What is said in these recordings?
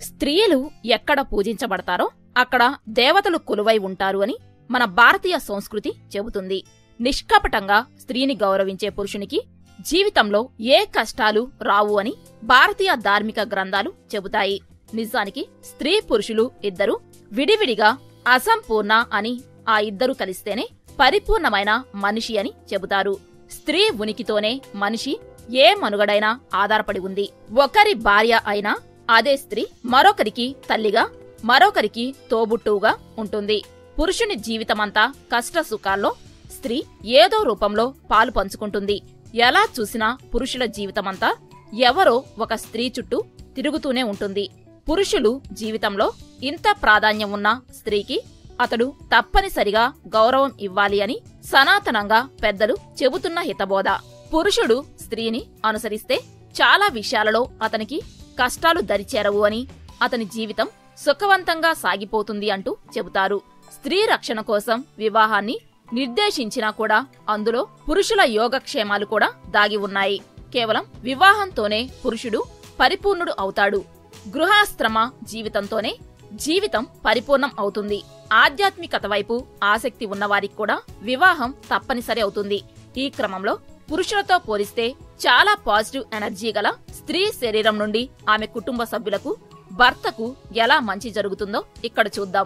స్త్రీలు ఎక్కడ పూజించబడతారో అక్కడ దేవతలు కొలువై ఉంటారు అని మన భారతీయ సంస్కృతి చెబుతుంది నిష్కపటంగా స్త్రీని గౌరవించే పురుషునికి జీవితంలో ఏ కష్టాలు రావు అని భారతీయ ధార్మిక గ్రంథాలు చెబుతాయి నిజానికి స్త్రీ పురుషులు ఇద్దరు విడివిడిగా అసంపూర్ణ అని ఆ ఇద్దరు కలిస్తేనే పరిపూర్ణమైన మనిషి అని చెబుతారు స్త్రీ ఉనికితోనే మనిషి ఏ మనుగడైనా ఆధారపడి ఉంది ఒకరి భార్య అయినా అదే స్త్రీ మరొకరికి తల్లిగా మరొకరికి తోబుట్టువుగా ఉంటుంది పురుషుని జీవితమంతా కష్ట సుఖాల్లో స్త్రీ ఏదో రూపంలో పాలు పంచుకుంటుంది ఎలా చూసినా పురుషుల జీవితమంతా ఎవరో ఒక స్త్రీ చుట్టూ తిరుగుతూనే ఉంటుంది పురుషులు జీవితంలో ఇంత ప్రాధాన్యం ఉన్న స్త్రీకి అతడు తప్పనిసరిగా గౌరవం ఇవ్వాలి అని సనాతనంగా పెద్దలు చెబుతున్న హితబోధ పురుషుడు స్త్రీని అనుసరిస్తే చాలా విషయాలలో అతనికి కష్టాలు దరిచేరవు అని అతని జీవితం సుఖవంతంగా సాగిపోతుంది అంటూ చెబుతారు స్త్రీ రక్షణ కోసం వివాహాన్ని నిర్దేశించినా కూడా అందులో పురుషుల యోగక్షేమాలు కూడా దాగి ఉన్నాయి కేవలం వివాహంతోనే పురుషుడు పరిపూర్ణుడు అవుతాడు గృహాశ్రమ జీవితంతోనే జీవితం పరిపూర్ణం అవుతుంది ఆధ్యాత్మికత వైపు ఆసక్తి ఉన్నవారికి కూడా వివాహం తప్పనిసరి అవుతుంది ఈ క్రమంలో పురుషులతో పోలిస్తే చాలా పాజిటివ్ ఎనర్జీ గల స్త్రీ శరీరం నుండి ఆమె కుటుంబ సభ్యులకు భర్తకు ఎలా మంచి జరుగుతుందో ఇక్కడ చూద్దాం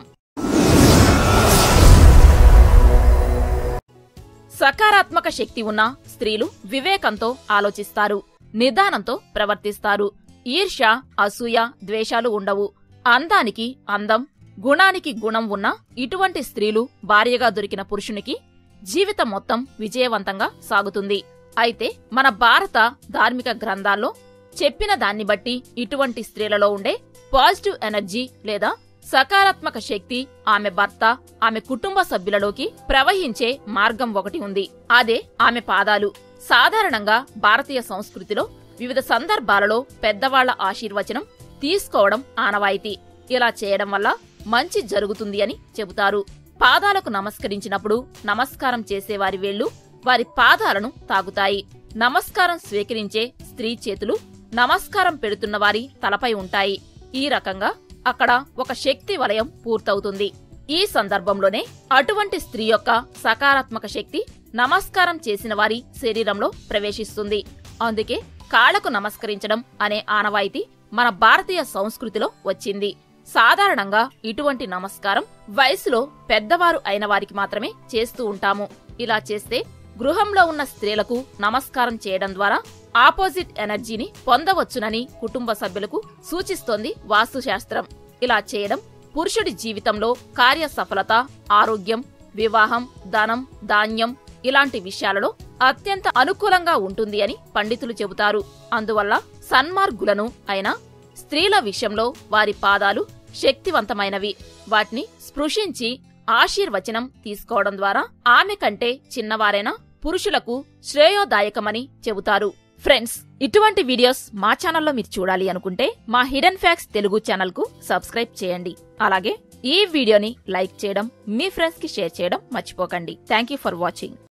సకారాత్మక శక్తి ఉన్న స్త్రీలు వివేకంతో ఆలోచిస్తారు నిదానంతో ప్రవర్తిస్తారు ఈర్ష్య అసూయ ద్వేషాలు ఉండవు అందానికి అందం గుణానికి గుణం ఉన్న ఇటువంటి స్త్రీలు భార్యగా దొరికిన పురుషునికి జీవితం మొత్తం విజయవంతంగా సాగుతుంది అయితే మన భారత ధార్మిక గ్రంథాల్లో చెప్పిన దాన్ని బట్టి ఇటువంటి స్త్రీలలో ఉండే పాజిటివ్ ఎనర్జీ లేదా సకారాత్మక శక్తి ఆమె భర్త ఆమె కుటుంబ సభ్యులలోకి ప్రవహించే మార్గం ఒకటి ఉంది అదే ఆమె పాదాలు సాధారణంగా భారతీయ సంస్కృతిలో వివిధ సందర్భాలలో పెద్దవాళ్ల ఆశీర్వచనం తీసుకోవడం ఆనవాయితీ ఇలా చేయడం వల్ల మంచి జరుగుతుంది అని చెబుతారు పాదాలకు నమస్కరించినప్పుడు నమస్కారం చేసేవారి వేళ్లు వారి పాదాలను తాగుతాయి నమస్కారం స్వీకరించే స్త్రీ చేతులు నమస్కారం పెడుతున్న వారి తలపై ఉంటాయి ఈ రకంగా అక్కడ ఒక శక్తి వలయం పూర్తవుతుంది ఈ సందర్భంలోనే అటువంటి స్త్రీ యొక్క సకారాత్మక శక్తి నమస్కారం చేసిన వారి శరీరంలో ప్రవేశిస్తుంది అందుకే కాళ్లకు నమస్కరించడం అనే ఆనవాయితీ మన భారతీయ సంస్కృతిలో వచ్చింది సాధారణంగా ఇటువంటి నమస్కారం వయసులో పెద్దవారు అయిన వారికి మాత్రమే చేస్తూ ఉంటాము ఇలా చేస్తే గృహంలో ఉన్న స్త్రీలకు నమస్కారం చేయడం ద్వారా ఆపోజిట్ ఎనర్జీని పొందవచ్చునని కుటుంబ సభ్యులకు సూచిస్తోంది వాస్తుశాస్త్రం ఇలా చేయడం పురుషుడి జీవితంలో కార్య సఫలత ఆరోగ్యం వివాహం ధనం ధాన్యం ఇలాంటి విషయాలలో అత్యంత అనుకూలంగా ఉంటుంది అని పండితులు చెబుతారు అందువల్ల సన్మార్గులను అయినా స్త్రీల విషయంలో వారి పాదాలు శక్తివంతమైనవి వాటిని స్పృశించి ఆశీర్వచనం తీసుకోవడం ద్వారా ఆమె కంటే చిన్నవారైనా పురుషులకు శ్రేయోదాయకమని చెబుతారు ఫ్రెండ్స్ ఇటువంటి వీడియోస్ మా ఛానల్లో మీరు చూడాలి అనుకుంటే మా హిడెన్ ఫ్యాక్స్ తెలుగు ఛానల్ కు సబ్స్క్రైబ్ చేయండి అలాగే ఈ వీడియోని లైక్ చేయడం మీ ఫ్రెండ్స్ కి షేర్ చేయడం మర్చిపోకండి థ్యాంక్ యూ ఫర్ వాచింగ్